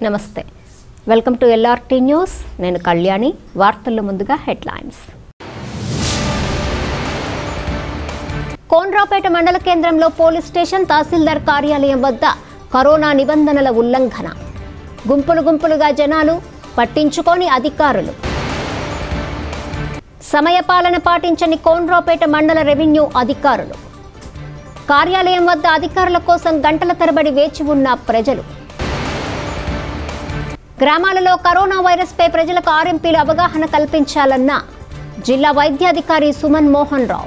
నమస్తే welcome to LRT news నేను కళ్యాణి వార్తల్లో ముందుగా హెడ్లైన్స్ కోన్రాపేట మండల కేంద్రంలో పోలీస్ స్టేషన్ తహసీల్దార్ కార్యాలయం వద్ద కరోనా నిబంధనల ఉల్లంఘన గుంపులు గుంపులుగా జనాలు పట్టించుకోని అధికారులు సమయపాలన పాటించని కోన్రాపేట మండల రెవెన్యూ అధికారులు కార్యాలయం వద్ద అధికారుల కోసం గంటల తరబడి వేచి ఉన్న ప్రజలు గ్రామాలలో కరోనా వైరస్పై ప్రజలకు ఆర్ఎంపీలు అవగాహన కల్పించాలన్న జిల్లా వైద్యాధికారి సుమన్ మోహన్ రావు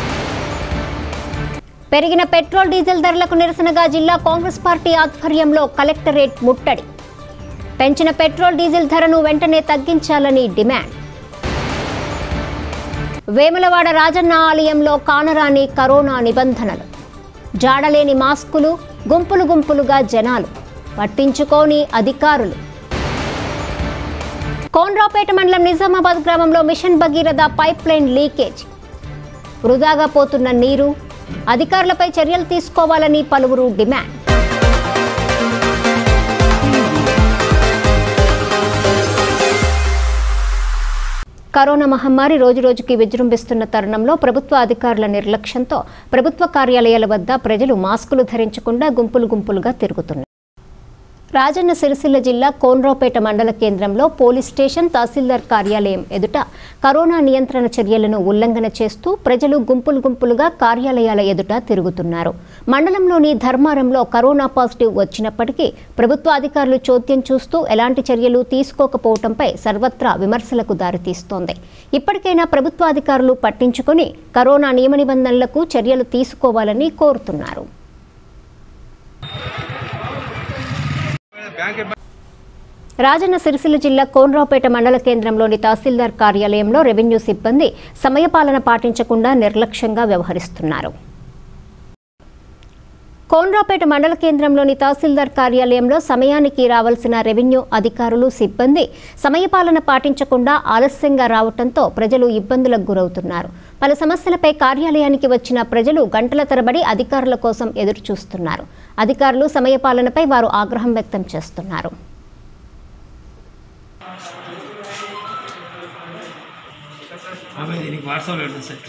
పెరిగిన పెట్రోల్ డీజిల్ ధరలకు నిరసనగా జిల్లా కాంగ్రెస్ పార్టీ ఆధ్వర్యంలో కలెక్టరేట్ ముట్టడి పెంచిన పెట్రోల్ డీజిల్ ధరను వెంటనే తగ్గించాలని డిమాండ్ వేములవాడ రాజన్న ఆలయంలో కానరాని కరోనా నిబంధనలు జాడలేని మాస్కులు గుంపులు గుంపులుగా జనాలు పట్టించుకోని అధికారులు కోన్రాపేట మండలం నిజామాబాద్ గ్రామంలో mission Bhagiratha pipeline leakage వృధాగా పోతున్న నీరు అధికారులపై చర్యలు తీసుకోవాలని పలువురు డిమాండ్ కరోనా మహమ్మారి రోజురోజుకి విజృంభిస్తున్న తరుణంలో ప్రభుత్వ అధికారుల నిర్లక్ష్యంతో ప్రభుత్వ కార్యాలయాల వద్ద ప్రజలు మాస్కులు ధరించకుండా గుంపులు గుంపులుగా తిరుగుతున్నారు రాజన్న సిరిసిల్ల జిల్లా కోన్రావుపేట మండల కేంద్రంలో పోలీస్ స్టేషన్ తహసీల్దార్ కార్యాలయం ఎదుట కరోనా నియంత్రణ చర్యలను ఉల్లంఘన చేస్తూ ప్రజలు గుంపులు గుంపులుగా కార్యాలయాల ఎదుట తిరుగుతున్నారు మండలంలోని ధర్మారంలో కరోనా పాజిటివ్ వచ్చినప్పటికీ ప్రభుత్వ అధికారులు చోద్యం చూస్తూ ఎలాంటి చర్యలు తీసుకోకపోవడంపై సర్వత్రా విమర్శలకు దారితీస్తోంది ఇప్పటికైనా ప్రభుత్వ అధికారులు పట్టించుకొని కరోనా నియమ నిబంధనలకు చర్యలు తీసుకోవాలని కోరుతున్నారు రాజన్న సిరిసిల్ల జిల్లా కోన్రావుపేట మండల కేంద్రంలోని తహసీల్దార్ కార్యాలయంలో రెవెన్యూ సిబ్బంది సమయపాలన పాటించకుండా నిర్లక్ష్యంగా వ్యవహరిస్తున్నారు కోన్రాపేట మండల కేంద్రంలోని తహసీల్దార్ కార్యాలయంలో సమయానికి రావాల్సిన రెవెన్యూ అధికారులు సిబ్బంది సమయపాలన పాటించకుండా ఆలస్యంగా రావడంతో ప్రజలు ఇబ్బందులకు గురవుతున్నారు పలు సమస్యలపై కార్యాలయానికి వచ్చిన ప్రజలు గంటల తరబడి అధికారుల కోసం ఎదురు చూస్తున్నారు అధికారులు సమయపాలనపై వారు ఆగ్రహం వ్యక్తం చేస్తున్నారు ఆమె దీనికి వాట్సాప్లో పెట్టిన సెట్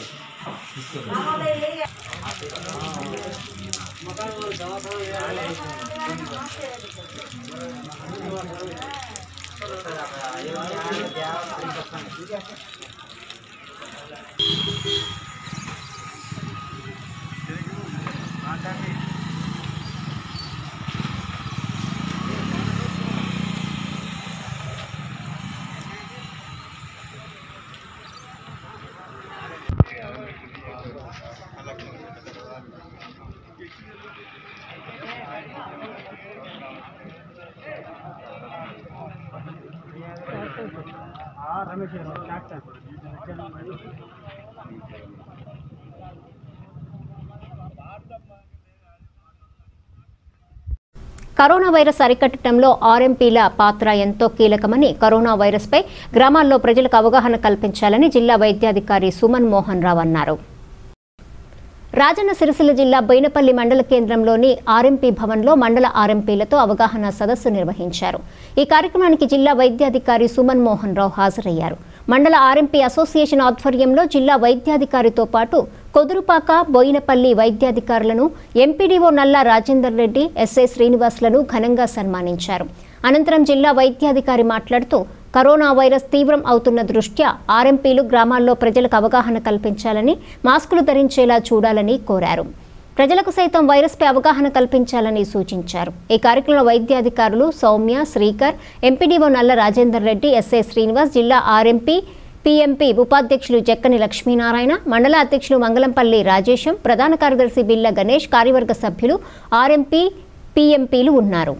కరోనా వైరస్ అరికట్టడంలో ఆర్ఎంపీల పాత్ర ఎంతో కీలకమని కరోనా వైరస్పై గ్రామాల్లో ప్రజలకు అవగాహన కల్పించాలని జిల్లా వైద్యాధికారి సుమన్ మోహన్ రావు అన్నారు రాజన్న సిరిసిల్ల జిల్లా బోయినపల్లి మండల కేంద్రంలోని ఆర్ఎంపీ భవన్లో మండల ఆర్ఎంపీలతో అవగాహన సదస్సు నిర్వహించారు ఈ కార్యక్రమానికి జిల్లా వైద్యాధికారి సుమన్ మోహన్ రావు హాజరయ్యారు మండల ఆర్ఎంపీ అసోసియేషన్ ఆధ్వర్యంలో జిల్లా వైద్యాధికారితో పాటు కొదురుపాక బోయినపల్లి వైద్యాధికారులను ఎంపీడీఓ నల్లా రాజేందర్ రెడ్డి ఎస్ఐ శ్రీనివాస్లను ఘనంగా సన్మానించారు అనంతరం జిల్లా వైద్యాధికారి మాట్లాడుతూ కరోనా వైరస్ తీవ్రం అవుతున్న దృష్ట్యా ఆర్ఎంపీలు గ్రామాల్లో ప్రజలకు అవగాహన కల్పించాలని మాస్కులు ధరించేలా చూడాలని కోరారు ప్రజలకు సైతం వైరస్పై అవగాహన కల్పించాలని సూచించారు ఈ కార్యక్రమంలో వైద్యాధికారులు సౌమ్య శ్రీకర్ ఎంపీడీఓ నల్ల రాజేందర్ రెడ్డి ఎస్ఐ శ్రీనివాస్ జిల్లా ఆర్ఎంపీ పీఎంపీ ఉపాధ్యక్షులు జక్కని లక్ష్మీనారాయణ మండల అధ్యక్షులు మంగళంపల్లి రాజేశం ప్రధాన కార్యదర్శి బిల్ల గణేష్ కార్యవర్గ సభ్యులు ఆర్ఎంపీ పీఎంపీలు ఉన్నారు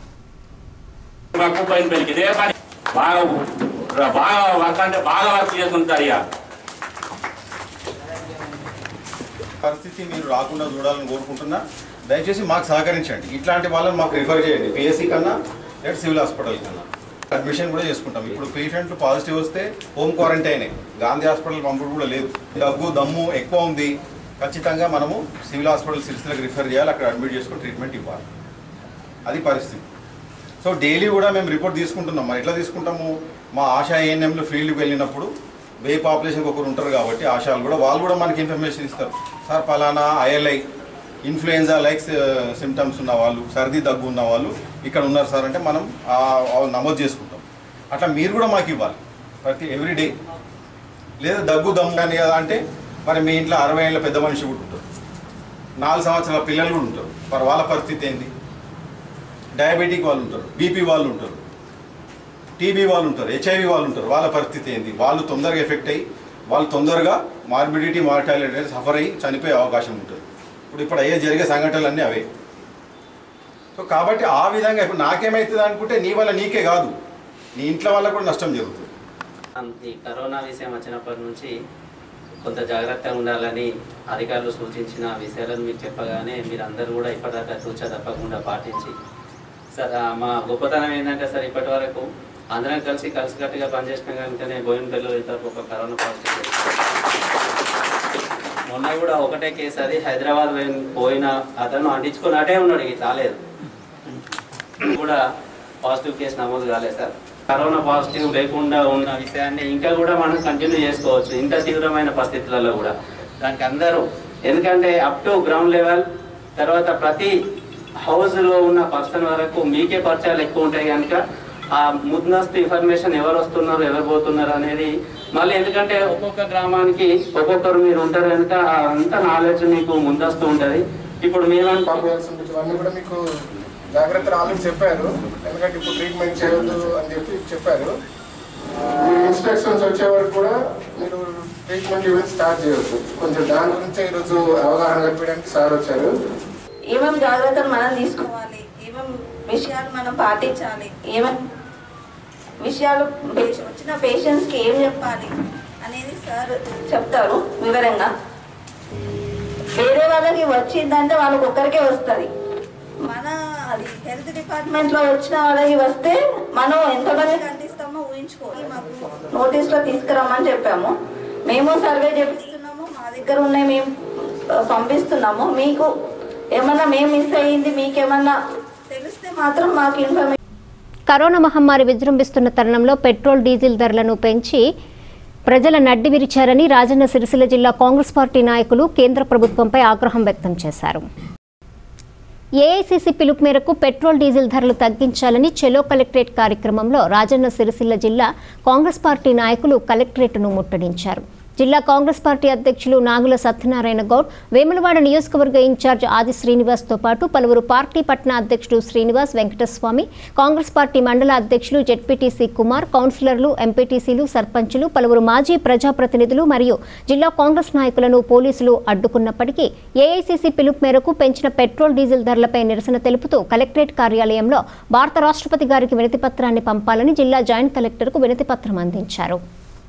మాకు పైన పైకి ఇదే పని బాగా బాగా వర్క్ అంటే బాగా వర్క్ చేస్తుంటారు ఇక పరిస్థితి మీరు రాకుండా చూడాలని కోరుకుంటున్నా దయచేసి మాకు సహకరించండి ఇట్లాంటి వాళ్ళని మాకు రిఫర్ చేయండి పిఎస్సి కన్నా లేదా సివిల్ హాస్పిటల్ కన్నా అడ్మిషన్ కూడా చేసుకుంటాం ఇప్పుడు పేషెంట్లు పాజిటివ్ వస్తే హోమ్ క్వారంటైనే గాంధీ హాస్పిటల్ పంపుడు కూడా లేదు దగ్గు దమ్ము ఎక్కువ ఉంది ఖచ్చితంగా మనము సివిల్ హాస్పిటల్ సిరిసిలకు రిఫర్ చేయాలి అక్కడ అడ్మిట్ చేసుకొని ట్రీట్మెంట్ ఇవ్వాలి అది పరిస్థితి సో డైలీ కూడా మేము రిపోర్ట్ తీసుకుంటున్నాం మరి ఎట్లా తీసుకుంటాము మా ఆశా ఏఎన్ఎంలు ఫీల్డ్కి వెళ్ళినప్పుడు వే పాపులేషన్కి ఒకరు ఉంటారు కాబట్టి ఆశాలు కూడా వాళ్ళు కూడా మనకి ఇన్ఫర్మేషన్ ఇస్తారు సార్ పలానా ఐఎల్ఐ ఇన్ఫ్లుయెన్జా లైక్ సిమ్టమ్స్ ఉన్న వాళ్ళు సర్ది దగ్గు ఉన్న వాళ్ళు ఇక్కడ ఉన్నారు సార్ అంటే మనం ఆ- ఆ నమోదు చేసుకుంటాం అట్లా మీరు కూడా మాకు ఇవ్వాలి ప్రతి ఎవ్రీడే లేదా దగ్గు దమ్ము కానీ కదా అంటే మరి మీ ఇంట్లో అరవై ఏళ్ళ పెద్ద మనిషి కూడా ఉంటారు నాలుగు సంవత్సరాల పిల్లలు కూడా ఉంటారు మరి వాళ్ళ పరిస్థితి ఏంది డయాబెటిక్ వాళ్ళు ఉంటారు బీపీ వాళ్ళు ఉంటారు టీబీ వాళ్ళు ఉంటారు హెచ్ఐవి వాళ్ళు ఉంటారు వాళ్ళ పరిస్థితి ఏంది వాళ్ళు తొందరగా ఎఫెక్ట్ అయ్యి వాళ్ళు తొందరగా మార్బిడిటీ మార్టాలిటీ అనేది సఫర్ అయ్యి చనిపోయే అవకాశం ఉంటుంది ఇప్పుడు ఇప్పుడు అయ్యే జరిగే సంఘటనలన్నీ అవే సో కాబట్టి ఆ విధంగా ఇప్పుడు నాకేమవుతుంది అనుకుంటే నీ వల్ల నీకే కాదు నీ ఇంట్లో వాళ్ళకు కూడా నష్టం జరుగుతుంది ఈ కరోనా విషయం వచ్చినప్పటి నుంచి కొంత జాగ్రత్తగా ఉండాలని అధికారులు సూచించిన విషయాలను మీకు చెప్పగానే మీరు అందరూ కూడా ఇప్పటిదాకా తూచా తప్పకుండా పాటించి సార్ ఆ, మా గొప్పతనం ఏంటంటే సార్ ఇప్పటి వరకు అందరం కలిసి కలిసికట్టుగా పనిచేసిన కనుకనే బోయినపల్లిలో ఇంతవరకు ఒక కరోనా పాజిటివ్ కేసు. మొన్న కూడా ఒకటే కేసు అది హైదరాబాద్ పోయిన- పోయిన అతను అంటించుకుని అటే ఉన్నాడు ఇక రాలేదు కూడా పాజిటివ్ కేసు నమోదు కాలేదు సార్ కరోనా పాజిటివ్ లేకుండా ఉన్న విషయాన్ని ఇంకా కూడా మనం కంటిన్యూ చేసుకోవచ్చు ఇంత తీవ్రమైన పరిస్థితులలో కూడా దానికి అందరూ ఎందుకంటే అప్ టు గ్రౌండ్ లెవెల్ తర్వాత ప్రతి హౌస్లో ఉన్న పర్సన్ వరకు మీకే పరిచయాలు ఎక్కువ ఉంటాయి కనుక ఆ ముందస్తు ఇన్ఫర్మేషన్ ఎవరు వస్తున్నారు ఎవరు పోతున్నారు అనేది మళ్ళీ ఎందుకంటే ఒక్కొక్క గ్రామానికి ఒక్కొక్కరు మీరు ఉంటారు కనుక ఆ అంత నాలెడ్జ్ మీకు ముందస్తు ఉంటుంది ఇప్పుడు మేమనుకో పంపించాల్సి ఉంటుంది ఇవన్నీ కూడా మీకు జాగ్రత్తలు ఆల్రెడీ చెప్పారు ఎందుకంటే ఇప్పుడు ట్రీట్మెంట్ చేయొద్దు అని చెప్పి చెప్పారు మీరు ఇన్స్ట్రక్షన్స్ వచ్చే వరకు కూడా మీరు ట్రీట్మెంట్ ఈవెంట్ స్టార్ట్ చేయొచ్చు కొంచెం దాని గురించి ఈరోజు అవగాహన కల్పించడానికి సార్ వచ్చారు ఏమేం జాగ్రత్తలు మనం తీసుకోవాలి ఏమేం విషయాలు మనం పాటించాలి ఏమేం విషయాలు పేష- వచ్చిన పేషెంట్స్కి ఏం చెప్పాలి అనేది సార్ చెప్తారు వివరంగా వేరే వాళ్ళకి వచ్చిందంటే వాళ్ళకి ఒక్కరికే వస్తుంది మన అది హెల్త్ డిపార్ట్మెంట్లో వచ్చిన వాళ్ళకి వస్తే మనం ఎంతమందికి అందిస్తామో ఊహించుకోవాలి మాకు నోటీస్లో తీసుకురమ్మని చెప్పాము మేము సర్వే చేపిస్తున్నాము మా దగ్గర ఉన్నాయి మేము ఆ, పంపిస్తున్నాము మీకు ఏమన్నా మేము మిస్ అయ్యింది మీకేమన్నా తెలిస్తే మాత్రం మాకు ఇన్ఫర్మేషన్ కరోనా మహమ్మారి విజృంభిస్తున్న తరుణంలో పెట్రోల్ డీజిల్ ధరలను పెంచి ప్రజల నడ్డి విరిచారని రాజన్న సిరిసిల్ల జిల్లా కాంగ్రెస్ పార్టీ నాయకులు కేంద్ర ప్రభుత్వంపై ఆగ్రహం వ్యక్తం చేశారు ఏఐసీసీ పిలుపు మేరకు పెట్రోల్ డీజిల్ ధరలు తగ్గించాలని చెలో కలెక్టరేట్ కార్యక్రమంలో రాజన్న సిరిసిల్ల జిల్లా కాంగ్రెస్ పార్టీ నాయకులు కలెక్టరేట్ను ముట్టడించారు జిల్లా కాంగ్రెస్ పార్టీ అధ్యక్షులు నాగుల సత్యనారాయణ గౌడ్ వేములవాడ నియోజకవర్గ ఇన్ఛార్జ్ ఆది శ్రీనివాస్తో పాటు పలువురు పార్టీ పట్న అధ్యక్షుడు శ్రీనివాస్ వెంకటస్వామి కాంగ్రెస్ పార్టీ మండల అధ్యక్షులు జెడ్పీటీసీ కుమార్ కౌన్సిలర్లు ఎంపీటీసీలు సర్పంచులు పలువురు మాజీ ప్రజాప్రతినిధులు మరియు జిల్లా కాంగ్రెస్ నాయకులను పోలీసులు అడ్డుకున్నప్పటికీ ఏఐసీసీ పిలుపు మేరకు పెంచిన పెట్రోల్ డీజిల్ ధరలపై నిరసన తెలుపుతూ కలెక్టరేట్ కార్యాలయంలో భారత రాష్ట్రపతి గారికి వినతిపత్రాన్ని పంపాలని జిల్లా జాయింట్ కలెక్టర్కు వినతిపత్రం అందించారు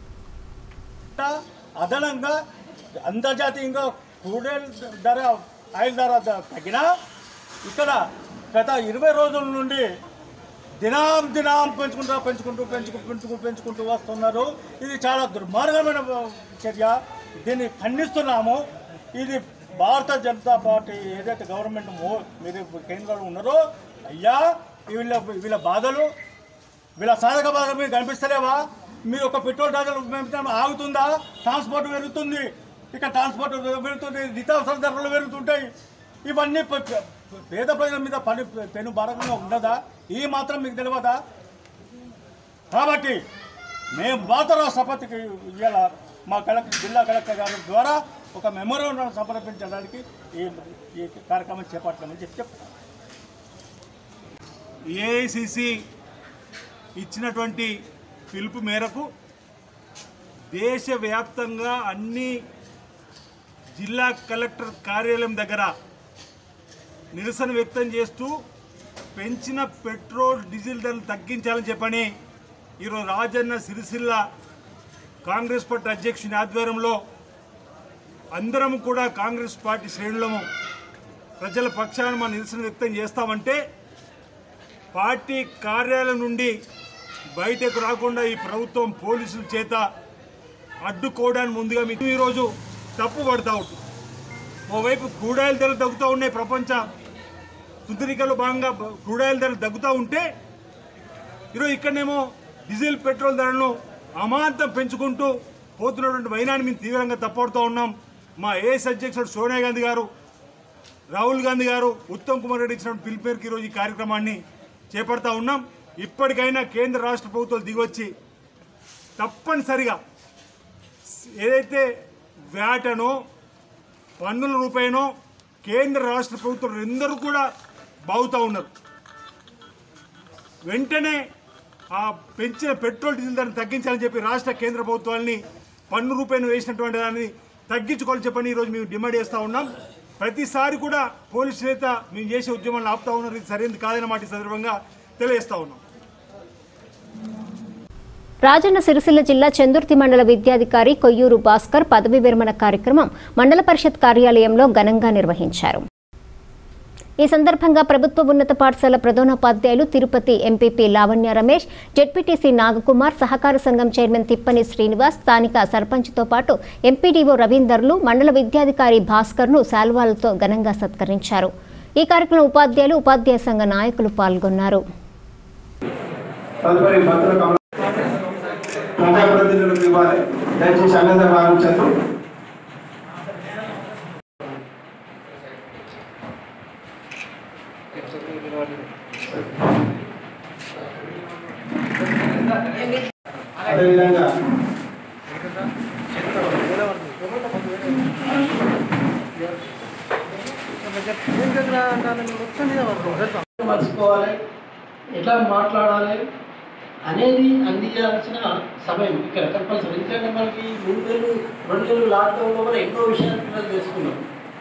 అదనంగా అంతర్జాతీయంగా క్రూడెల్ ధర ఆయిల్ ధర ద- తగ్గినా ఇక్కడ గత ఇరవై రోజుల నుండి దినాం దినాం పెంచుకుంటూ పెంచుకుంటూ పెంచుకుంటూ పెంచుకుంటూ పెంచుకుంటూ వస్తున్నారు ఇది చాలా దుర్మార్గమైన చర్య దీన్ని ఖండిస్తున్నాము ఇది భారత జనతా పార్టీ ఏదైతే గవర్నమెంట్ మో మీరు కేంద్రంలో ఉన్నారో అయ్యా వీళ్ళ వీళ్ళ బాధలు వీళ్ళ సాధక బాధలు మీకు కనిపిస్తలేవా మీరు ఒక పెట్రోల్ ధరలు పెంచడం ఆగుతుందా ట్రాన్స్పోర్ట్ పెరుగుతుంది ఇక ట్రాన్స్పోర్ట్ పెరుగుతుంది నిత్యావసర ధరలు పెరుగుతుంటాయి ఇవన్నీ ప- ప- పేద ప్రజల మీద పని పెను భారంగా ఉండదా ఈ మాత్రం మీకు తెలియదా కాబట్టి మేము భారత రాష్ట్రపతికి ఇవాళ మా కలెక్టర్ జిల్లా కలెక్టర్ గారి ద్వారా ఒక మెమోరాండం సమర్పించడానికి ఈ ఈ కార్యక్రమం చేపట్టామని చెప్పి చెప్తాను ఏఐసిసి ఇచ్చినటువంటి పిలుపు మేరకు దేశవ్యాప్తంగా అన్ని జిల్లా కలెక్టర్ కార్యాలయం దగ్గర నిరసన వ్యక్తం చేస్తూ పెంచిన పెట్రోల్ డీజిల్ ధరలు తగ్గించాలని చెప్పని ఈరోజు రాజన్న సిరిసిల్ల కాంగ్రెస్ పార్టీ అధ్యక్షుని ఆధ్వర్యంలో అందరం కూడా కాంగ్రెస్ పార్టీ శ్రేణులము ప్రజల పక్షాన మా నిరసన వ్యక్తం చేస్తామంటే పార్టీ కార్యాలయం నుండి బయటకు రాకుండా ఈ ప్రభుత్వం పోలీసుల చేత అడ్డుకోవడానికి ముందుగా మీకు ఈరోజు తప్పు పడతా ఉంటుంది ఓవైపు క్రూడాయిల్ ధరలు తగ్గుతూ ఉన్నాయి ప్రపంచ సుందరికలో భాగంగా క్రూడాయిల్ ధరలు తగ్గుతూ ఉంటే ఈరోజు ఇక్కడనేమో డీజిల్ పెట్రోల్ ధరలను అమాంతం పెంచుకుంటూ పోతున్నటువంటి వైనాన్ని మేము తీవ్రంగా తప్పడుతూ ఉన్నాం మా ఏఎస్ అధ్యక్షుడు సోనియా గాంధీ గారు రాహుల్ గాంధీ గారు ఉత్తమ్ కుమార్ రెడ్డి ఇచ్చినటువంటి పిలుపు మేరకు ఈరోజు ఈ కార్యక్రమాన్ని చేపడతా ఉన్నాం ఇప్పటికైనా కేంద్ర రాష్ట్ర ప్రభుత్వాలు దిగొచ్చి తప్పనిసరిగా ఏదైతే వ్యాట్ అనో పన్నుల రూపాయనో కేంద్ర రాష్ట్ర ప్రభుత్వం అందరూ కూడా బాగుతూ ఉన్నారు వెంటనే ఆ పెంచిన పెట్రోల్ డీజిల్ ధరను తగ్గించాలని చెప్పి రాష్ట్ర కేంద్ర ప్రభుత్వాలని పన్ను రూపాయలు వేసినటువంటి దాన్ని తగ్గించుకోవాలని చెప్పని ఈరోజు మేము డిమాండ్ చేస్తూ ఉన్నాం ప్రతిసారి కూడా పోలీసు నేత మేము చేసే ఉద్యమాలను ఆపుతా ఉన్నారు ఇది సరైనది కాదన్న మాట ఈ సందర్భంగా తెలియజేస్తా ఉన్నాం రాజన్న సిరిసిల్ల జిల్లా చందుర్తి మండల విద్యాధికారి కొయ్యూరు భాస్కర్ పదవి విరమణ కార్యక్రమం మండల పరిషత్ కార్యాలయంలో ఘనంగా నిర్వహించారు ఈ సందర్భంగా ప్రభుత్వ ఉన్నత పాఠశాల ప్రధానోపాధ్యాయులు తిరుపతి ఎంపీపీ లావణ్య రమేష్ జెడ్పీటీసీ నాగకుమార్ సహకార సంఘం చైర్మన్ తిప్పని శ్రీనివాస్ స్థానిక సర్పంచ్తో పాటు ఎంపీడీఓ రవీందర్లు మండల విద్యాధికారి భాస్కర్ను శాల్వాలతో ఘనంగా సత్కరించారు ఈ కార్యక్రమంలో ఉపాధ్యాయులు ఉపాధ్యాయ సంఘ నాయకులు పాల్గొన్నారు తదుపరి భద్ర కమల ప్రజాప్రతినిధులకు ఇవ్వాలి దయచేసి అన్నంత భావించండి అదేవిధంగా మర్చిపోవాలి ఎట్లా మాట్లాడాలి అనేది అందించాల్సిన సమయం ఇక్కడ కంపల్సరీ ఎందుకంటే మనకి మూడు నెలలు రెండు నెలలు లాక్డౌన్లో కూడా ఎన్నో విషయాలు పిల్లలు తెలుసుకున్నాం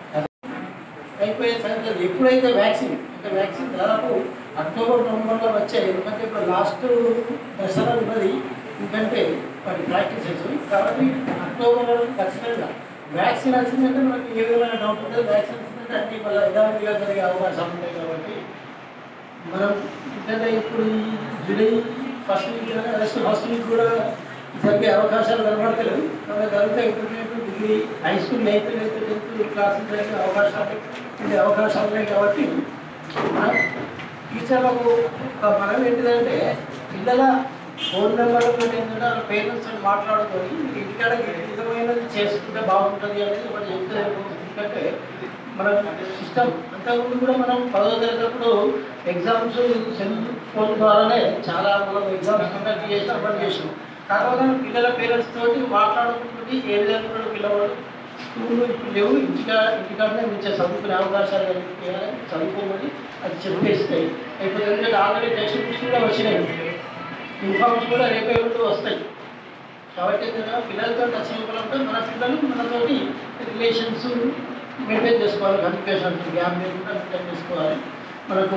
అయిపోయే సంగతి ఎప్పుడైతే వ్యాక్సిన్ అంటే వ్యాక్సిన్ దాదాపు అక్టోబర్ నవంబర్లో వచ్చాయి ఎందుకంటే ఇప్పుడు లాస్ట్ దసరా ఉన్నది ఎందుకంటే వాటి ప్రాక్టీసెస్ కాబట్టి అక్టోబర్ ఖచ్చితంగా వ్యాక్సిన్ వచ్చిందంటే మనకి ఏ విధమైన డౌట్ ఉంటుంది వ్యాక్సిన్ వచ్చిందంటే అన్ని మళ్ళీ యథావిధిగా జరిగే అవకాశాలు ఉంటాయి కాబట్టి మనం ఎందుకంటే ఇప్పుడు ఈ July first week August first week కూడా జరిగే అవకాశాలు కనబడతలేవు కాబట్టి జరిగితే ఇప్పుడు degree high school ninth ninth tenth క్లాసులు జరిగే అవకాశాలు ఉండే అవకాశాలు ఉన్నాయి కాబట్టి మనం టీచర్లకు ఒక మనం ఏంటిదంటే పిల్లల ఫోన్ నెంబర్లు ఏంటంటే వాళ్ళ పేరెంట్స్ మాట్లాడుకొని మీరు ఇంటికాడ ఈ విధమైనది చేసుకుంటే బాగుంటుంది అనేది ఒకటి చెప్తే ఎందుకంటే మన సిస్టమ్ అంతకుముందు కూడా మనం పదో తరగతిప్పుడు ఎగ్జామ్స్ సెల్ ఫోన్ ద్వారానే చాలా మనం ఎగ్జామ్స్ కండక్ట్ చేసి అప్పుడు చేసాం కాకపోతే పిల్లల పేరెంట్స్ తోటి మాట్లాడుకుంటుంది ఏ విధంగా కూడా పిల్లవాడు స్కూల్ ఇప్పుడు లేవు ఇంటికా ఇంటికాడనే మంచిగా చదువుకునే అవకాశాలు కలిగియాలి చదువుకోమని అది చెప్పేస్తాయి ఇప్పుడు ఎందుకంటే ఆల్రెడీ టెక్స్ట్ బుక్స్ కూడా వచ్చినాయి యూనిఫామ్స్ కూడా రేపే ఉంటూ వస్తాయి కాబట్టి ఏంటంటే పిల్లలతో టచ్ ఇవ్వాలంటే మన పిల్లలు మనతోటి రిలేషన్స్ మెయింటైన్ చేసుకోవాలి కమ్యూనికేషన్ గ్యాప్ లేకుండా మెయింటైన్ చేసుకోవాలి మనకు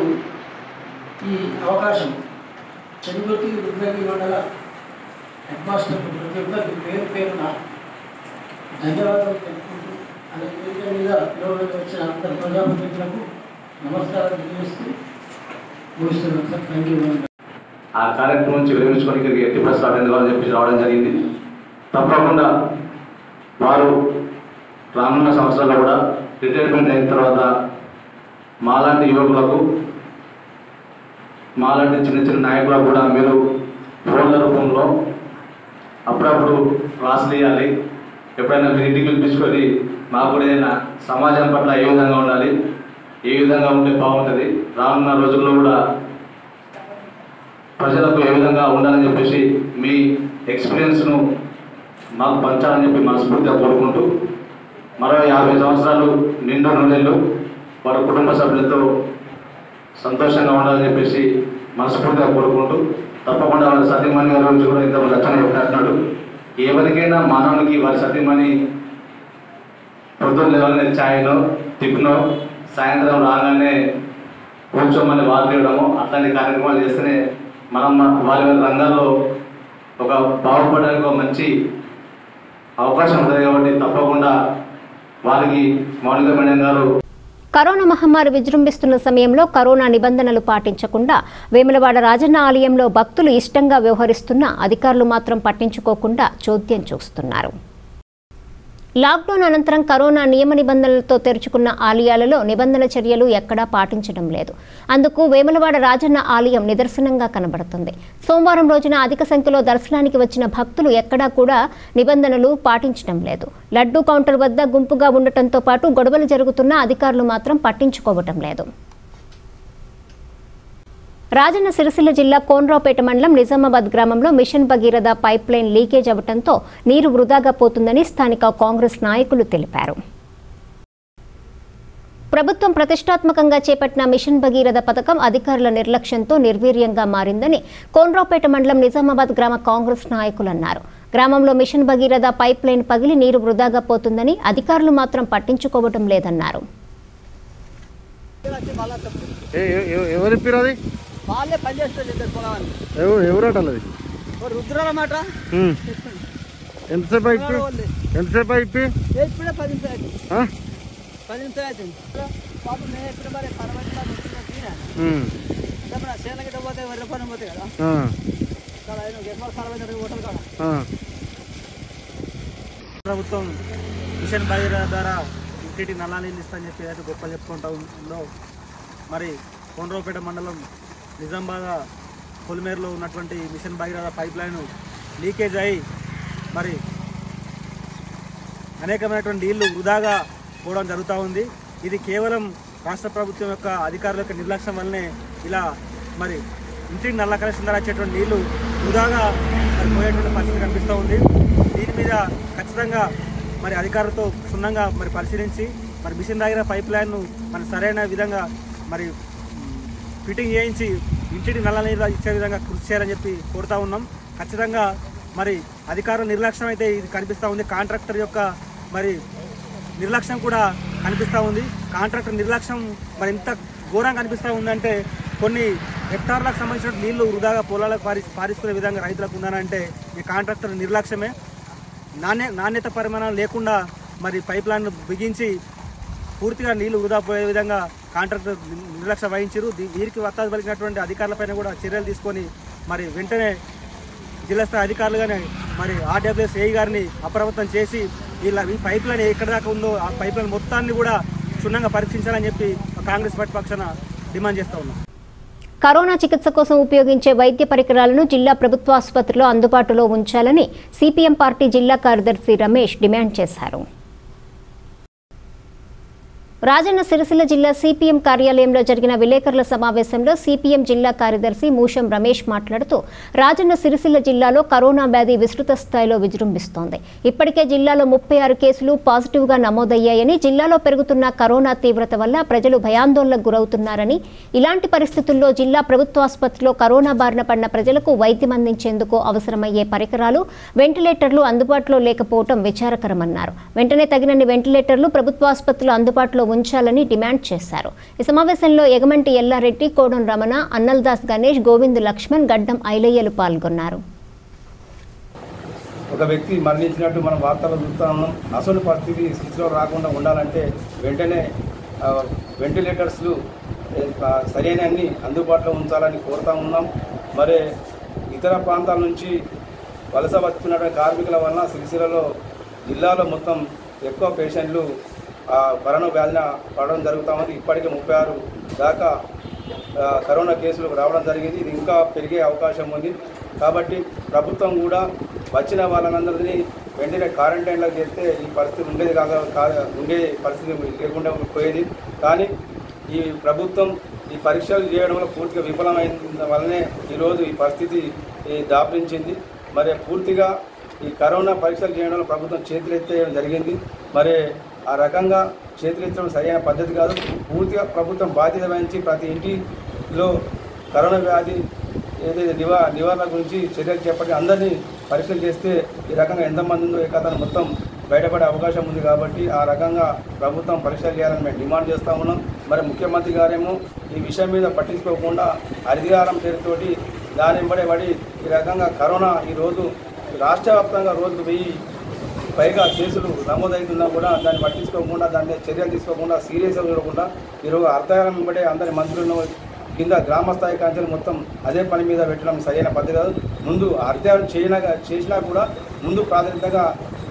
ఈ అవకాశం చెరువుతి రుద్రగి మండల హెడ్ మాస్టర్ ప్రతి ఒక్కరికి పేరు పేరున ధన్యవాదాలు తెలుపుకుంటూ అనే వేదిక మీద పిలువలోకి వచ్చిన అందరి ప్రజాప్రతినిధులకు నమస్కారం తెలియజేస్తూ ముగిస్తున్నాను సార్ థ్యాంక్ యూ ఆ కార్యక్రమం నుంచి విరమించుకొని ఇక్కడికి ఎట్టి బస్ రావడం అని చెప్పి రావడం జరిగింది తప్పకుండా వారు రానున్న సంవత్సరాల్లో కూడా రిటైర్మెంట్ అయిన తర్వాత మాలాంటి యువకులకు మాలాంటి చిన్న చిన్న నాయకులకు కూడా మీరు ఫోన్ల రూపంలో అప్పుడప్పుడు క్లాసులు ఇవ్వాలి ఎప్పుడైనా మీరు ఇంటికి పిలిపించుకొని మాకు కూడా ఏదైనా సమాజం పట్ల ఏ విధంగా ఉండాలి ఏ విధంగా ఉంటే బాగుంటుంది రానున్న రోజుల్లో కూడా ప్రజలకు ఏ విధంగా ఉండాలని చెప్పేసి మీ ఎక్స్పీరియన్స్ను మాకు పంచాలని చెప్పి మనస్ఫూర్తిగా కోరుకుంటూ మరో యాభై సంవత్సరాలు నిండు నూనెళ్ళు వారి కుటుంబ సభ్యులతో సంతోషంగా ఉండాలని చెప్పేసి మనస్ఫూర్తిగా కోరుకుంటూ తప్పకుండా వాళ్ళ సతీమణి గారి గురించి కూడా ఇంత రచన చెప్పినట్టున్నాడు ఎవరికైనా మానవునికి వారి సతీమణి పొద్దున్న లేవగానే ఛాయ్నో టిఫినో సాయంత్రం రాగానే కూర్చోమని వాదియడము అట్లాంటి కార్యక్రమాలు చేస్తేనే మనం వారి వారి రంగాల్లో ఒక బాగుపడడానికి ఒక మంచి అవకాశం ఉంటుంది కాబట్టి తప్పకుండా వారికి మౌలిక మేడం గారు కరోనా మహమ్మారి విజృంభిస్తున్న సమయంలో కరోనా నిబంధనలు పాటించకుండా వేములవాడ రాజన్న ఆలయంలో భక్తులు ఇష్టంగా వ్యవహరిస్తున్నా అధికారులు మాత్రం పట్టించుకోకుండా చోద్యం చూస్తున్నారు లాక్డౌన్ అనంతరం కరోనా నియమ నిబంధనలతో తెరుచుకున్న ఆలయాలలో నిబంధన చర్యలు ఎక్కడా పాటించడం లేదు అందుకు వేములవాడ రాజన్న ఆలయం నిదర్శనంగా కనబడుతుంది సోమవారం రోజున అధిక సంఖ్యలో దర్శనానికి వచ్చిన భక్తులు ఎక్కడా కూడా నిబంధనలు పాటించడం లేదు లడ్డూ కౌంటర్ వద్ద గుంపుగా ఉండటంతో పాటు గొడవలు జరుగుతున్నా అధికారులు మాత్రం పట్టించుకోవటం లేదు రాజన్న సిరిసిల్ల జిల్లా కోనరావుపేట మండలం నిజామాబాద్ గ్రామంలో mission Bhagiratha pipeline leakage అవ్వడంతో నీరు వృధాగా పోతుందని స్థానిక కాంగ్రెస్ నాయకులు తెలిపారు ప్రభుత్వం ప్రతిష్టాత్మకంగా చేపట్టిన మిషన్ భగీరథ పథకం అధికారుల నిర్లక్ష్యంతో నిర్వీర్యంగా మారిందని కోనరావుపేట మండలం నిజామాబాద్ గ్రామ కాంగ్రెస్ నాయకులు అన్నారు గ్రామంలో మిషన్ భగీరథ పైప్ లైన్ పగిలి నీరు వృధాగా పోతుందని అధికారులు మాత్రం పట్టించుకోవటం లేదన్నారు ఎవరు ఇప్పారు అది వాళ్ళే పనిచేస్తారు ఇద్దరు పొలవాళ్ళు ఎవరు ఎవరట అది రుద్రాలన్నమాట ఉమ్. ఎంతసేపు అయిపి ఎంతసేపు అయిపి ఇప్పుడే పది నిమిషాలు అవుతుంది ఆ? పది నిమిషాలు అవుతుంది పాపం నేను ఎప్పుడు మరి పరమతిలో ఉమ్. సేన గిట్ట పోతే వరి పని పోతే కదా ఆ. ఇక్కడ ఆయన గెట్మాల పరమతి హోటల్ కాడ ఆ. ప్రభుత్వం మిషన్ భగీరథ ద్వారా ఇంటింటి నల్లా నీళ్ళు ఇస్తామని చెప్పి ఏదైతే గొప్ప చెప్పుకుంటా ఉందో మరి కొండ్రోపేట మండలం నిజామాబాద్ పొలిమేరులో ఉన్నటువంటి mission Bhagiratha pipeline leakage అయి మరి అనేకమైనటువంటి నీళ్లు వృధాగా పోవడం జరుగుతూ ఉంది ఇది కేవలం రాష్ట్ర ప్రభుత్వం యొక్క అధికారుల యొక్క నిర్లక్ష్యం వల్లనే ఇలా మరి ఇంటికి నల్ల కలెక్షన్ ద్వారా వచ్చేటువంటి నీళ్లు వృధాగా మరి పోయేటువంటి పరిస్థితి కనిపిస్తూ ఉంది దీని మీద ఖచ్చితంగా మరి అధికారులతో క్షుణ్ణంగా మరి పరిశీలించి మరి మిషన్ దగ్గర పైప్ లైన్ను మరి సరైన విధంగా మరి ఫిట్టింగ్ చేయించి ఇంటికి నల్ల నీరు ఇచ్చే విధంగా కృషి చేయాలని చెప్పి కోరుతా ఉన్నాం ఖచ్చితంగా మరి అధికారుల నిర్లక్ష్యం అయితే ఇది కనిపిస్తూ ఉంది కాంట్రాక్టర్ యొక్క మరి నిర్లక్ష్యం కూడా కనిపిస్తూ ఉంది కాంట్రాక్టర్ నిర్లక్ష్యం మరి ఎంత ఘోరంగా కనిపిస్తూ ఉందంటే కొన్ని హెక్టార్లకు సంబంధించిన నీళ్లు వృధాగా పొలాలకు పారి పారిస్తున్న విధంగా రైతులకు ఉన్నారంటే ఈ కాంట్రాక్టర్ నిర్లక్ష్యమే నాణ్య నాణ్యత పరిమాణం లేకుండా మరి పైప్ లైన్ బిగించి పూర్తిగా నీళ్లు వృధా పోయే విధంగా కాంట్రాక్టర్ నిర్లక్ష్యం వహించారు దీ- వీరికి వత్తాది పలికినటువంటి అధికారులపైన కూడా చర్యలు తీసుకొని మరి వెంటనే జిల్లా స్థాయి అధికారులుగానే మరి ఆర్డబ్ల్యూఎస్ ఏఈ గారిని అప్రమత్తం చేసి వీళ్ళ ఈ పైప్ లైన్ ఎక్కడ దాకా ఉందో ఆ పైప్ లైన్ మొత్తాన్ని కూడా క్షుణ్ణంగా పరీక్షించాలని చెప్పి కాంగ్రెస్ పార్టీ పక్షాన డిమాండ్ చేస్తా ఉన్నాం కరోనా చికిత్స కోసం ఉపయోగించే వైద్య పరికరాలను జిల్లా ప్రభుత్వ ఆసుపత్రిలో అందుబాటులో ఉంచాలని సిపిఎం పార్టీ జిల్లా కార్యదర్శి రమేష్ డిమాండ్ చేశారు రాజన్న సిరిసిల్ల జిల్లా సిపిఎం కార్యాలయంలో జరిగిన విలేకరుల సమావేశంలో సిపిఎం జిల్లా కార్యదర్శి మూషం రమేష్ మాట్లాడుతూ రాజన్న సిరిసిల్ల జిల్లాలో కరోనా వ్యాధి విస్తృత స్థాయిలో విజృంభిస్తోంది ఇప్పటికే జిల్లాలో ముప్పై ఆరు కేసులు పాజిటివ్గా నమోదయ్యాయని జిల్లాలో పెరుగుతున్న కరోనా తీవ్రత వల్ల ప్రజలు భయాందోళనకు గురవుతున్నారని ఇలాంటి పరిస్థితుల్లో జిల్లా ప్రభుత్వ ఆసుపత్రిలో కరోనా బారిన పడిన ప్రజలకు వైద్యం అందించేందుకు అవసరమయ్యే పరికరాలు వెంటిలేటర్లు అందుబాటులో లేకపోవడం విచారకరమన్నారు వెంటనే తగినన్ని వెంటిలేటర్లు ప్రభుత్వ ఆసుపత్రిలో అందుబాటులో ఉంచాలని డిమాండ్ చేశారు ఈ సమావేశంలో ఎగమంటి ఎల్లారెడ్డి కోడం రమణ అన్నల్దాస్ గణేష్ గోవింద్ లక్ష్మణ్ గడ్డం ఐలయ్యలు పాల్గొన్నారు ఒక వ్యక్తి మరణించినట్టు మనం వార్తలు చూస్తూ ఉన్నాం అసలు పరిస్థితి స్థితిలో రాకుండా ఉండాలంటే వెంటనే ఆ, వెంటిలేటర్స్లు ఆ, సరైన అన్ని అందుబాటులో ఉంచాలని కోరుతా ఉన్నాం మరి ఇతర ప్రాంతాల నుంచి వలస వస్తున్నటువంటి కార్మికుల వలన సిరిసిల్లలో జిల్లాలో మొత్తం ఎక్కువ పేషెంట్లు ఆ, కరోనా వ్యాధిన పడడం జరుగుతూ ఉంది ఇప్పటికే ముప్పై ఆరు దాకా ఆ, కరోనా కేసులు రావడం జరిగింది ఇది ఇంకా పెరిగే అవకాశం ఉంది కాబట్టి ప్రభుత్వం కూడా వచ్చిన వాళ్ళందరినీ వెంటనే క్వారంటైన్లో చేస్తే ఈ పరిస్థితి ఉండేది కాక కా- ఉండే పరిస్థితి లేకుండా పోయేది కానీ ఈ ప్రభుత్వం ఈ పరీక్షలు చేయడం వల్ల పూర్తిగా విఫలమైన వల్లనే ఈరోజు ఈ పరిస్థితి ఈ దాపరించింది మరి పూర్తిగా ఈ కరోనా పరీక్షలు చేయడం వల్ల ప్రభుత్వం చేతులెత్తేయడం జరిగింది మరి ఆ రకంగా చేతులెత్తడం సరైన పద్ధతి కాదు పూర్తిగా ప్రభుత్వం బాధ్యత వహించి ప్రతి ఇంటిలో కరోనా వ్యాధి ఏదైతే నివా నివారణ గురించి చర్యలు చేపట్టి అందరినీ పరీక్షలు చేస్తే ఈ రకంగా ఎంతమంది ఉందో ఈ కథను మొత్తం బయటపడే అవకాశం ఉంది కాబట్టి ఆ రకంగా ప్రభుత్వం పరీక్షలు చేయాలని మేము డిమాండ్ చేస్తూ ఉన్నాం మరి ముఖ్యమంత్రి గారేమో ఈ విషయం మీద పట్టించుకోకుండా అధికారం పేరుతోటి దాని వెంబడే పడి ఈ రకంగా కరోనా ఈరోజు రాష్ట్ర వ్యాప్తంగా రోజుకు వెయ్యి పైగా కేసులు నమోదవుతున్నా కూడా దాన్ని పట్టించుకోకుండా దాని మీద చర్యలు తీసుకోకుండా సీరియస్గా చూడకుండా ఈరోజు అర్థకాలం వెంబడే అందరి మంత్రులను కింద గ్రామ స్థాయి కాంచెలు మొత్తం అదే పని మీద పెట్టడం సరైన పద్ధతి కాదు ముందు అర్థాలు చేయన చేసినా కూడా ముందు ప్రాధాన్యతగా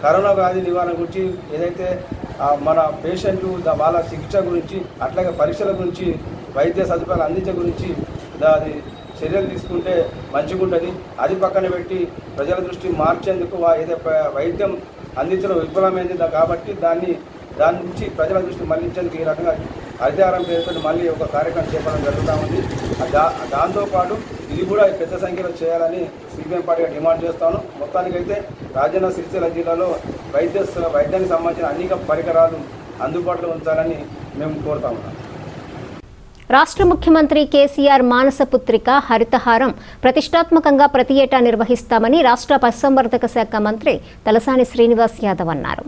కరోనా వ్యాధి నివారణ గురించి ఏదైతే ఆ, మన పేషెంట్లు దా- వాళ్ళ చికిత్స గురించి అట్లాగే పరీక్షల గురించి వైద్య సదుపాయాలు అందించే గురించి దా- అది చర్యలు తీసుకుంటే మంచిగా ఉంటుంది అది పక్కన పెట్టి ప్రజల దృష్టి మార్చేందుకు వా- ఏదో ప- వైద్యం అందించడం విఫలమైంది దా- కాబట్టి దాన్ని దాని నుంచి ప్రజల దృష్టి మళ్లించేందుకు ఈ రకంగా హరితహారం పేరుతో మళ్ళీ ఒక కార్యక్రమం చేపట్టడం జరుగుతూ ఉంది ఆ దా- దాంతోపాటు ఇది కూడా పెద్ద సంఖ్యలో చేయాలని సిపిఎం పార్టీగా డిమాండ్ చేస్తాను మొత్తానికైతే రాజన్న సిరిసిల్ల జిల్లాలో వైద్య స- వైద్యానికి సంబంధించిన అనేక పరికరాలు అందుబాటులో ఉంచాలని మేము కోరుతా ఉన్నాం రాష్ట్ర ముఖ్యమంత్రి కేసీఆర్ మానసపుత్రిక హరితహారం ప్రతిష్టాత్మకంగా ప్రతి ఏటా నిర్వహిస్తామని రాష్ట్ర పశుసంవర్ధక శాఖ మంత్రి తలసాని శ్రీనివాస్ యాదవ్ అన్నారు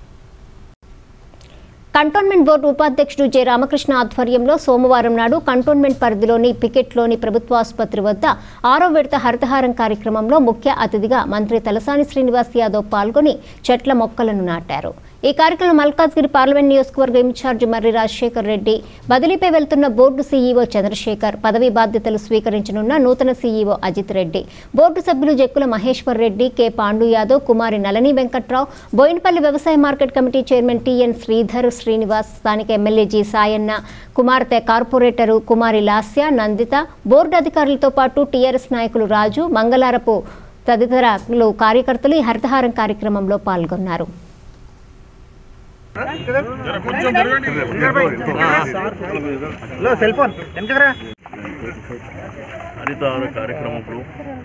కంటోన్మెంట్ బోర్డు ఉపాధ్యక్షుడు జె రామకృష్ణ ఆధ్వర్యంలో సోమవారం నాడు కంటోన్మెంట్ పరిధిలోని పికెట్లోని ప్రభుత్వ ఆసుపత్రి వద్ద ఆరో విడత హరితహారం కార్యక్రమంలో ముఖ్య అతిథిగా మంత్రి తలసాని శ్రీనివాస్ యాదవ్ పాల్గొని చెట్ల మొక్కలను నాటారు ఈ కార్యక్రమం మల్కాజ్గిరి పార్లమెంట్ నియోజకవర్గ ఇన్ఛార్జ్ మర్రి రాజశేఖర్ రెడ్డి బదిలీపై వెళ్తున్న బోర్డు సీఈఓ చంద్రశేఖర్ పదవీ బాధ్యతలు స్వీకరించనున్న నూతన సీఈఓ అజిత్ రెడ్డి బోర్డు సభ్యులు జక్కుల మహేశ్వర్ రెడ్డి కె పాండు యాదవ్ కుమారి నళని వెంకట్రావు బోయినపల్లి వ్యవసాయ market committee chairman TN Sridhar Srinivas స్థానిక ఎమ్మెల్యే జి సాయన్న కుమార్తె కార్పొరేటరు కుమారి లాస్య నందిత బోర్డు అధికారులతో పాటు టీఆర్ఎస్ నాయకులు రాజు మంగళారపు తదితరులు కార్యకర్తలు ఈ హరితహారం కార్యక్రమంలో పాల్గొన్నారు సెల్ ఫోన్ వెనకరా హరితహార కార్యక్రమంలో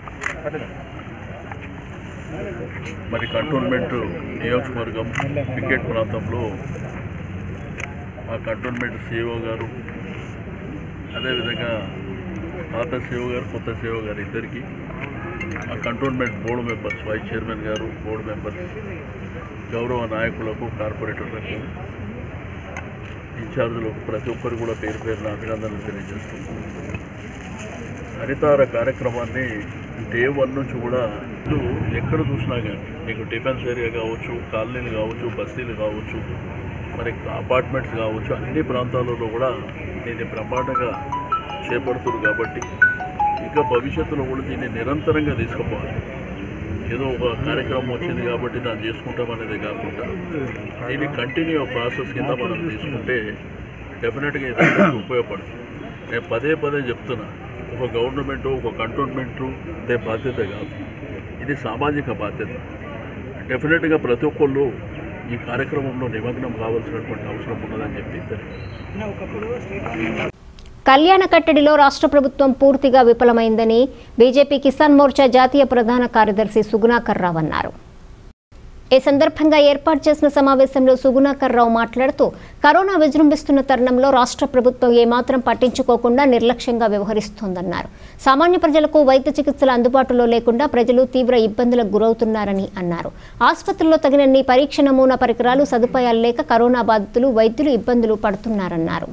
మరి కంటోన్మెంట్ నియోజకవర్గం క్రికెట్ ప్రాంతంలో మా కంటోన్మెంట్ సిఇఓ గారు అదేవిధంగా పాత సిఇఓ గారు కొత్త సిఇఓ గారు ఇద్దరికి మా cantonment board members vice chairman గారు బోర్డు మెంబర్స్ గౌరవ నాయకులకు కార్పొరేటర్లకు ఇన్ఛార్జులకు ప్రతి ఒక్కరు కూడా పేరు పేరున అభినందనలు తెలియజేస్తున్నాను హరితార కార్యక్రమాన్ని డే వన్ నుంచి కూడా ఇది ఎక్కడ చూసినా కానీ మీకు డిఫెన్స్ ఏరియా కావచ్చు కాలనీలు కావచ్చు బస్తీలు కావచ్చు మరి అపార్ట్మెంట్స్ కావచ్చు అన్ని ప్రాంతాలలో కూడా దీన్ని బ్రహ్మాండంగా చేపడుతున్నారు కాబట్టి ఇంకా భవిష్యత్తులో కూడా దీన్ని నిరంతరంగా తీసుకుపోవాలి ఏదో ఒక కార్యక్రమం వచ్చింది కాబట్టి దాన్ని చేసుకుంటాం అనేది కాకుండా దీన్ని కంటిన్యూ ప్రాసెస్ కింద మనం తీసుకుంటే డెఫినెట్గా ఇది అందరికీ ఉపయోగపడుతుంది నేను పదే పదే చెప్తున్నా ఒక గవర్నమెంట్ ఒక కంటోన్మెంట్ అదే బాధ్యత కాదు ఇది సామాజిక బాధ్యత డెఫినెట్గా ప్రతి ఒక్కళ్ళు ఈ కార్యక్రమంలో నిమగ్నం కావాల్సినటువంటి అవసరం ఉన్నదని చెప్పి తెలియదు కళ్యాణ కట్టడిలో రాష్ట్ర ప్రభుత్వం పూర్తిగా విఫలమైందని బీజేపీ కిసాన్ మోర్చా జాతీయ ప్రధాన కార్యదర్శి సుగుణాకర్ రావు అన్నారు ఈ సందర్భంగా ఏర్పాటు చేసిన సమావేశంలో సుగుణాకర్ రావు మాట్లాడుతూ కరోనా విజృంభిస్తున్న తరుణంలో రాష్ట్ర ప్రభుత్వం ఏమాత్రం పట్టించుకోకుండా నిర్లక్ష్యంగా వ్యవహరిస్తోందన్నారు సామాన్య ప్రజలకు వైద్య చికిత్సలు అందుబాటులో లేకుండా ప్రజలు తీవ్ర ఇబ్బందులకు గురవుతున్నారని అన్నారు ఆసుపత్రుల్లో తగినన్ని పరీక్ష నమూనా పరికరాలు సదుపాయాలు లేక కరోనా బాధితులు వైద్యులు ఇబ్బందులు పడుతున్నారన్నారు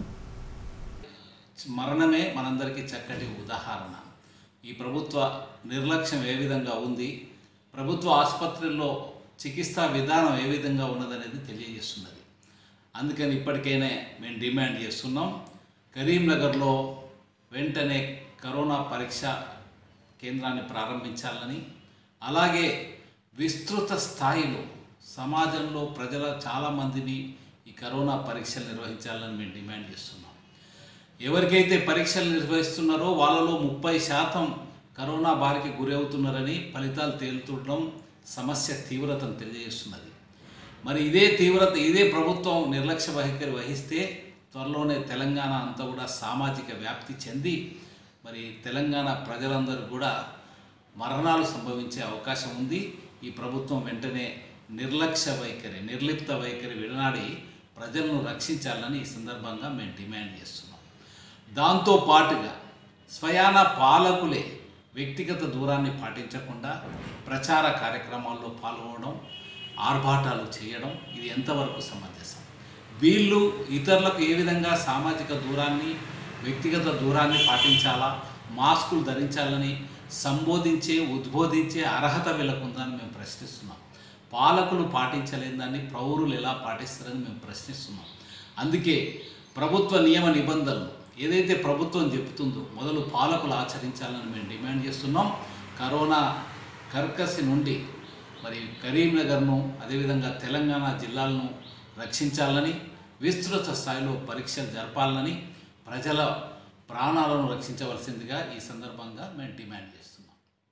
మరణమే మనందరికీ చక్కటి ఉదాహరణ ఈ ప్రభుత్వ నిర్లక్ష్యం ఏ విధంగా ఉంది ప్రభుత్వ ఆసుపత్రుల్లో చికిత్సా విధానం ఏ విధంగా ఉన్నదనేది తెలియజేస్తున్నది అందుకని ఇప్పటికైనా మేము డిమాండ్ చేస్తున్నాం కరీంనగర్లో వెంటనే కరోనా పరీక్ష కేంద్రాన్ని ప్రారంభించాలని అలాగే విస్తృత స్థాయిలో సమాజంలో ప్రజల చాలామందిని ఈ కరోనా పరీక్షలు నిర్వహించాలని మేము డిమాండ్ చేస్తున్నాం ఎవరికైతే పరీక్షలు నిర్వహిస్తున్నారో వాళ్ళలో ముప్పై శాతం కరోనా బారికి గురవుతున్నారని ఫలితాలు తేలుతుండడం సమస్య తీవ్రతను తెలియజేస్తున్నది మరి ఇదే తీవ్రత ఇదే ప్రభుత్వం నిర్లక్ష్య వైఖరి వహిస్తే త్వరలోనే తెలంగాణ అంతా కూడా సామాజిక వ్యాప్తి చెంది మరి తెలంగాణ ప్రజలందరూ కూడా మరణాలు సంభవించే అవకాశం ఉంది ఈ ప్రభుత్వం వెంటనే నిర్లక్ష్య వైఖరి నిర్లిప్త వైఖరి విడనాడి ప్రజలను రక్షించాలని ఈ సందర్భంగా మేము డిమాండ్ చేస్తున్నాం దాంతో పాటుగా స్వయాన పాలకులే వ్యక్తిగత దూరాన్ని పాటించకుండా ప్రచార కార్యక్రమాల్లో పాల్గొనడం ఆర్భాటాలు చేయడం ఇది ఎంతవరకు సమంజసం వీళ్ళు ఇతరులకు ఏ విధంగా సామాజిక దూరాన్ని వ్యక్తిగత దూరాన్ని పాటించాలా మాస్కులు ధరించాలని సంబోధించే ఉద్బోధించే అర్హత వీళ్ళకుందని మేము ప్రశ్నిస్తున్నాం పాలకులు పాటించలేని దాన్ని ప్రౌరులు ఎలా పాటిస్తారని మేము ప్రశ్నిస్తున్నాం అందుకే ప్రభుత్వ నియమ నిబంధనలు ఏదైతే ప్రభుత్వం చెప్తుందో మొదలు పాలకులు ఆచరించాలని మేము డిమాండ్ చేస్తున్నాం కరోనా కర్కసి నుండి మరి కరీంనగర్ను అదేవిధంగా తెలంగాణ జిల్లాలను రక్షించాలని విస్తృత స్థాయిలో పరీక్షలు జరపాలని ప్రజల ప్రాణాలను రక్షించవలసిందిగా ఈ సందర్భంగా మేము డిమాండ్ చేస్తున్నాం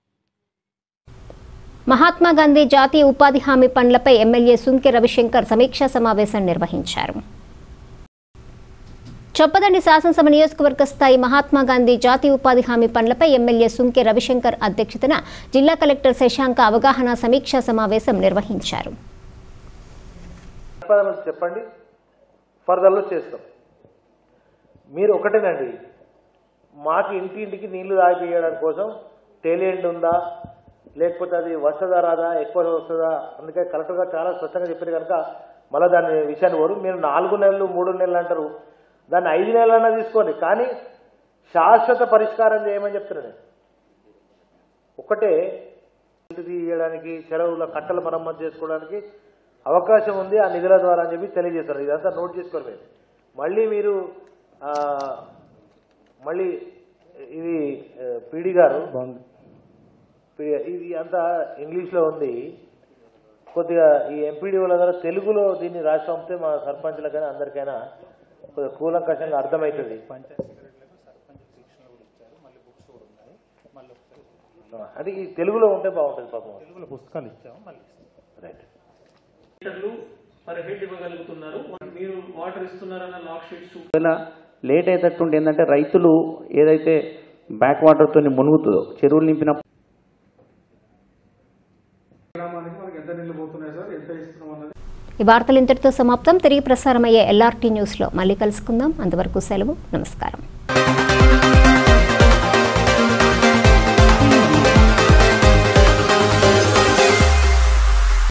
మహాత్మా గాంధీ జాతీయ ఉపాధి హామీ పనులపై ఎమ్మెల్యే సుంకె రవిశంకర్ సమీక్షా సమావేశం నిర్వహించారు చొప్పదండి శాసనసభ నియోజకవర్గ స్థాయి మహాత్మా గాంధీ జాతీయ ఉపాధి హామీ పనులపై ఎమ్మెల్యే సుంకె రవిశంకర్ అధ్యక్షతన జిల్లా కలెక్టర్ శశాంక అవగాహన సమీక్షా సమావేశం నిర్వహించారు ప్రతిపాదనలు చెప్పండి ఫర్దర్లో చేస్తాం మీరు ఒకటేనండి మాకు ఇంటి ఇంటికి నీళ్లు తాగిపోయడం కోసం టేలియండ్ ఉందా లేకపోతే అది వస్తుందా రాదా ఎక్కువ వస్తుందా అందుకే కలెక్టర్ గారు చాలా స్పష్టంగా చెప్పారు కనుక మళ్ళీ దాని విషయాన్ని పోరు మీరు నాలుగు నెలలు మూడు నెలలు అంటారు దాన్ని ఐదు నెలలన్నా తీసుకోండి కానీ శాశ్వత పరిష్కారం చేయమని చెప్తున్నాను నేను ఒకటే ఇంటి తీయడానికి చెరువుల కట్టలు మరమ్మతు చేసుకోవడానికి అవకాశం ఉంది ఆ నిధుల ద్వారా అని చెప్పి తెలియజేస్తారు ఇదంతా నోట్ చేసుకోరు మీరు మళ్ళీ మీరు ఆ, మళ్ళీ ఇది పీడి గారు పి- ఇది అంతా ఇంగ్లీష్లో ఉంది కొద్దిగా ఈ ఎంపీడీ వాళ్ళ ద్వారా తెలుగులో దీన్ని రాసి పంపితే మా సర్పంచ్లకైనా అందరికైనా కొద్దిగా కూలంకషంగా అర్థమవుతుంది అది ఈ తెలుగులో ఉంటే బాగుంటుంది పాపం తెలుగులో పుస్తకాలు ఇచ్చాము మళ్ళీ రైట్ లీటర్లు పర్ హెడ్ ఇవ్వగలుగుతున్నారు మీరు వాటర్ ఇస్తున్నారన్న లాక్ షీట్స్ ఒకవేళ లేట్ అయ్యేటట్టుండి ఏంటంటే రైతులు ఏదైతే బ్యాక్ వాటర్తో మునుగుతుందో చెరువులు నింపినప్పుడు గ్రామానికి మనకి ఎంత నీళ్ళు పోతున్నాయి సార్ ఎంత ఇస్తున్నాం అన్నది ఈ వార్తలు ఇంతటితో సమాప్తం తిరిగి ప్రసారమయ్యే ఎల్ఆర్టీ న్యూస్లో మళ్ళీ కలుసుకుందాం అంతవరకు సెలవు నమస్కారం